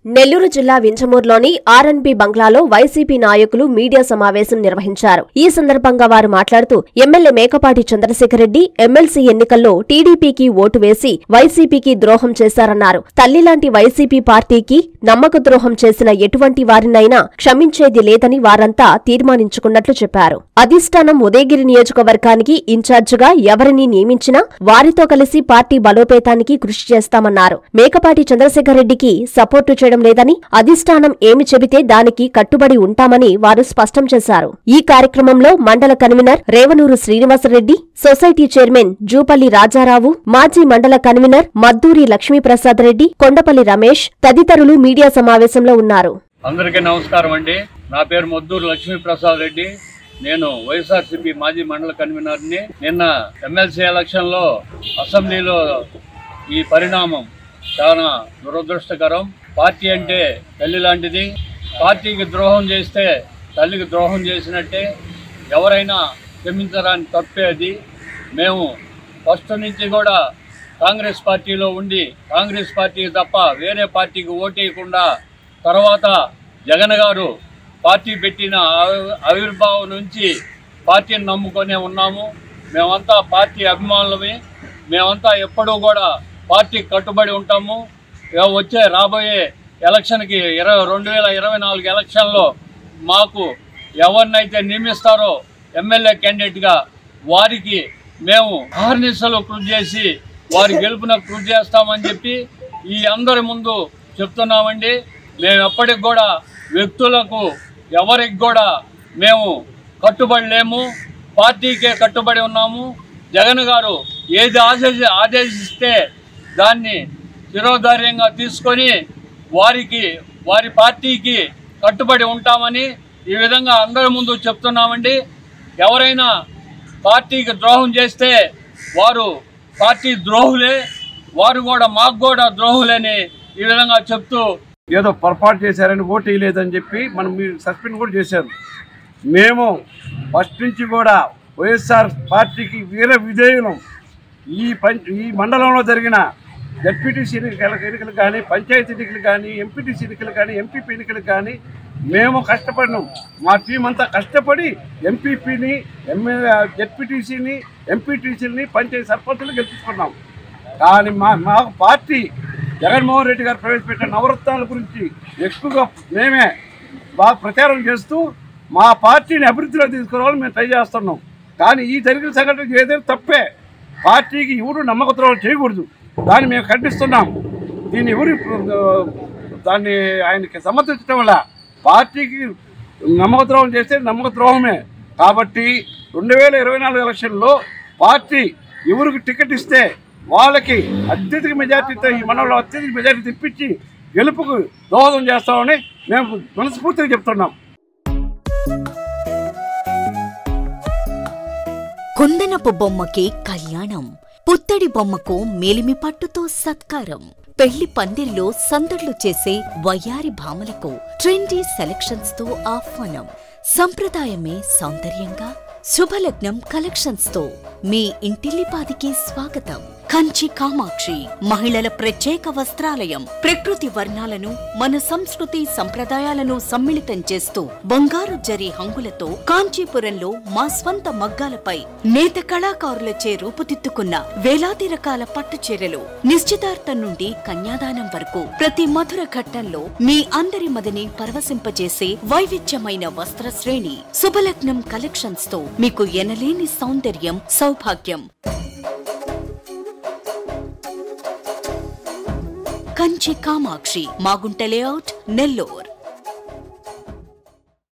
నెల్లూరు జిల్లా వింజమూరులోని ఆర్ఎన్బి బంగ్లాలో వైసీపీ నాయకులు మీడియా సమావేశం నిర్వహించారు ఈ సందర్భంగా వారు మాట్లాడుతూ ఎమ్మెల్యే మేకపాటి చంద్రశేఖర్ రెడ్డి ఎమ్మెల్సీ ఎన్నికల్లో టీడీపీకి ఓటు వేసి వైసీపీకి ద్రోహం చేశారన్నారు తల్లిలాంటి వైసీపీ పార్టీకి నమ్మక ద్రోహం చేసిన ఎటువంటి వారినైనా క్షమించేది లేదని వారంతా తీర్మానించుకున్నట్లు చెప్పారు అధిష్టానం ఉదయగిరి నియోజకవర్గానికి ఇన్ఛార్జిగా ఎవరిని నియమించినా వారితో కలిసి పార్టీ బలోపేతానికి కృషి చేస్తామన్నారు మేకపాటి చంద్రశేఖర్ రెడ్డికి సపోర్టు చేయడం లేదని అధిష్టానం ఏమి చెబితే దానికి కట్టుబడి ఉంటామని వారు స్పష్టం చేశారు ఈ కార్యక్రమంలో మండల convener Revanuru Srinivasa Reddy society chairman Jupalli Raja Rao మాజీ మండల కన్వీనర్ మద్దూరి లక్ష్మీప్రసాద్ రెడ్డి కొండపల్లి రమేష్ తదితరులు మీడియా సమావేశంలో ఉన్నారు అందరికీ నమస్కారం అండి నా పేరు మొద్దూరు లక్ష్మీప్రసాద్ రెడ్డి నేను వైఎస్ఆర్సీపీ మాజీ మండల కన్వీనర్ని నిన్న ఎమ్మెల్సీ ఎలక్షన్లో అసెంబ్లీలో ఈ పరిణామం చాలా దురదృష్టకరం పార్టీ అంటే తల్లి లాంటిది పార్టీకి ద్రోహం చేస్తే తల్లికి ద్రోహం చేసినట్టే ఎవరైనా క్షమించరాని తప్పే అది మేము ఫస్ట్ నుంచి కూడా కాంగ్రెస్ పార్టీలో ఉండి కాంగ్రెస్ పార్టీకి తప్ప వేరే పార్టీకి ఓటేయకుండా తర్వాత జగన్ గారు పార్టీ పెట్టిన ఆవి- ఆవిర్భావం నుంచి పార్టీని నమ్ముకొనే ఉన్నాము మేమంతా పార్టీ అభిమానులమే మేమంతా ఎప్పుడూ కూడా పార్టీకి కట్టుబడి ఉంటాము ఇక వచ్చే రాబోయే ఎలక్షన్కి ఇరవై రెండు వేల ఇరవై నాలుగు ఎలక్షన్లో మాకు ఎవరినైతే నియమిస్తారో ఎమ్మెల్యే క్యాండిడేట్గా వారికి మేము ఆర్నిసలు కృషి చేసి వారి గెలుపున కృషి చేస్తామని చెప్పి ఈ అందరి ముందు చెప్తున్నామండి మేము ఎప్పటికి కూడా వ్యక్తులకు ఎవరికి కూడా మేము కట్టుబడి లేము పార్టీకే కట్టుబడి ఉన్నాము జగన్ గారు ఏది ఆదేశ ఆదేశిస్తే దాన్ని శిరోధార్యంగా తీసుకొని వారికి వారి పార్టీకి కట్టుబడి ఉంటామని ఈ విధంగా అందరి ముందు చెప్తున్నామండి ఎవరైనా పార్టీకి ద్రోహం చేస్తే వారు పార్టీ ద్రోహులే వారు కూడా మాకు కూడా ద్రోహులని ఈ విధంగా చెప్తూ ఏదో పొరపాటు చేశారని ఓటు వేయలేదని చెప్పి మనం మీరు సస్పెండ్ కూడా చేశారు మేము ఫస్ట్ నుంచి కూడా వైఎస్ఆర్ పార్టీకి వీర విధేయులం ఈ పం ఈ మండలంలో జరిగిన జడ్పీటీసీ ఎన్నికల ఎన్నికలు కానీ పంచాయతీ ఎన్నికలు కానీ ఎంపీటీసీ ఎన్నికలు కానీ ఎంపీపీ ఎన్నికలు కానీ మేము కష్టపడినాం మా టీం అంతా కష్టపడి ఎంపీపీని ఎమ్మెల్యే జడ్పీటీసీని ఎంపీటీసీని పంచాయతీ సర్పంచులు గెలుచుకున్నాం కానీ మా మా పార్టీ జగన్మోహన్ రెడ్డి గారు ప్రవేశపెట్టిన నవరత్నాల గురించి ఎక్కువగా మేమే బాగా ప్రచారం చేస్తూ మా పార్టీని అభివృద్ధిలో తీసుకురావాలని మేము ట్రై చేస్తున్నాం కానీ ఈ జరిగిన సంఘటన ఏదైనా తప్పే పార్టీకి ఎవరు నమ్మకద్రోహం చేయకూడదు దాన్ని మేము ఖండిస్తున్నాం దీన్ని ఎవరు ఆ, దాన్ని ఆయనకి సమర్థించడం వల్ల పార్టీకి నమ్మకద్రోహం చేస్తే నమ్మకద్రోహమే కాబట్టి రెండు వేల ఇరవై నాలుగు ఎలక్షన్లో పార్టీ ఎవరికి టికెట్ ఇస్తే వాళ్ళకి అత్యధిక మెజార్టీతో ఈ మనలో అత్యధిక మెజార్టీ తెప్పించి గెలుపుకు దోహదం చేస్తామని మేము మనస్ఫూర్తిగా చెప్తున్నాం కుందనపు బొమ్మకి కళ్యాణం పుత్తడి బొమ్మకు మేలిమి పట్టుతో సత్కారం పెళ్లి పందిరిలో సందడ్లు చేసే వయ్యారి భామలకు ట్రెండీ సెలక్షన్స్ తో ఆహ్వానం సంప్రదాయమే సౌందర్యంగా శుభలగ్నం కలెక్షన్స్ తో మీ ఇంటిల్లిపాదికి స్వాగతం కంచి కామాక్షి మహిళల ప్రత్యేక వస్త్రాలయం ప్రకృతి వర్ణాలను మన సంస్కృతి సంప్రదాయాలను సమ్మిళితం చేస్తూ బంగారు జరి హంగులతో కాంచీపురంలో మా స్వంత మగ్గాలపై నేత కళాకారులచే రూపుదిద్దుకున్న వేలాది రకాల పట్టు చీరలు నిశ్చితార్థం నుండి కన్యాదానం వరకు ప్రతి మధుర ఘట్టంలో మీ అందరి మదిని పరవశింపజేసే వైవిధ్యమైన వస్త్ర శ్రేణి శుభలగ్నం కలెక్షన్స్ తో మీకు ఎనలేని సౌందర్యం సౌభాగ్యం కంచి కామాక్షి మాగుంట లేఅవుట్ నెల్లూర్